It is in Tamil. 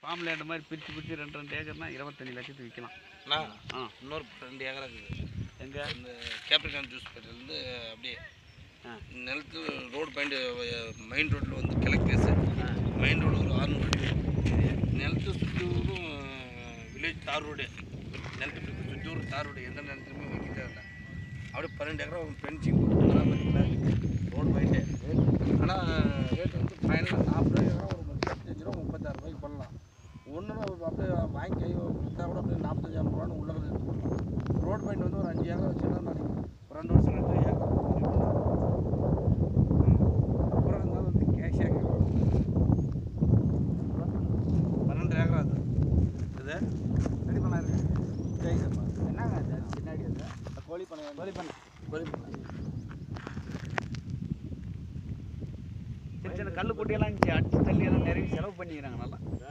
ஃபார்ம் லேண்ட் மாதிரி பிரித்து பிரித்து ரெண்டு ரெண்டு ஏக்கர்னா இருபத்தஞ்சி லட்சத்துக்கு விற்கலாம் நான் ஆ இன்னொரு ரெண்டு ஏக்கரா இருக்குது எங்கே இந்த கேப்ரிகான் ஜூஸ் பேட்டிலேருந்து அப்படியே ஆ. நிலத்து ரோடு பாயிண்ட் மெயின் ரோட்டில் வந்து கிழக்கு பேசு ஆ மெயின் ரோடு ஒரு ஆறுநூறு அடி நிலத்து சுற்றூரும் வில்லேஜ் தார் ரோடு நிலத்து சுற்றி சுற்றூர் தார் ரோடு எந்த நிலத்துலையுமே வைக்க தேவையில்ல அப்படியே பன்னெண்டு ஏக்கரா பென்சிங் போட்டு போனால் பார்த்தீங்களா ரோடு பாயிண்ட்டு ஆனால் ரேட் வந்து ஃபைனலாக நாற்பது ஏக்கரா ஒரு முப்பத்தஞ்சு ரூபா முப்பத்தாறு ரூபாய்க்கு பண்ணலாம் ஒன்று அப்படியே வாங்கி கை விற்றா கூட அப்படியே நாற்பத்தஞ்சாயிரம் ரூபான்னு உள்ள எடுத்து போடலாம் ரோடு பாயிண்ட் வந்து ஒரு அஞ்சு ஏக்கரா வச்சுன்னா நாளைக்கு ஒரு ரெண்டு வருஷம் ரெண்டு ஏக்கரா அப்புறம் இருந்தாலும் வந்து கேஷ் ஏக்கரா பன்னெண்டு ஏக்கரா அது இது ரெடி பண்ணா இருக்கு சரிங்கப்பா என்னங்க அது பின்னாடி அது கோழி பண்ணை கோழி பண்ணை கோழி பண்ணை சின்ன சின்ன கல் குட்டியெல்லாம் இருந்துச்சு அடிச்சு தள்ளி எல்லாம் நிறைய செலவு பண்ணிக்கிறாங்க நல்லா